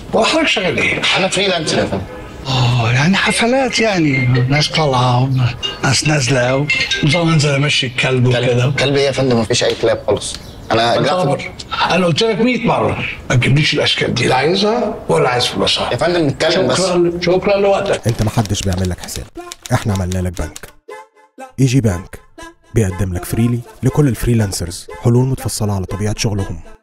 وحضرتك شغال ايه؟ انا فريلانسر يا فندم اه يعني حفلات يعني ناس طالعه ناس نازله ونظام انزل امشي الكلب وكده كلب ايه يا فندم مفيش اي كلاب خالص انا جرافيك خبر انا قلت لك 100 مره ما تجيبليش الاشكال دي لا عايزها ولا عايز فلوسها يا فندم نتكلم بس شكرا شكرا لوقتك انت محدش بيعمل لك حساب احنا عملنا لك بنك ايجي بانك بيقدم لك فريلي لكل الفريلانسرز حلول متفصلة على طبيعة شغلهم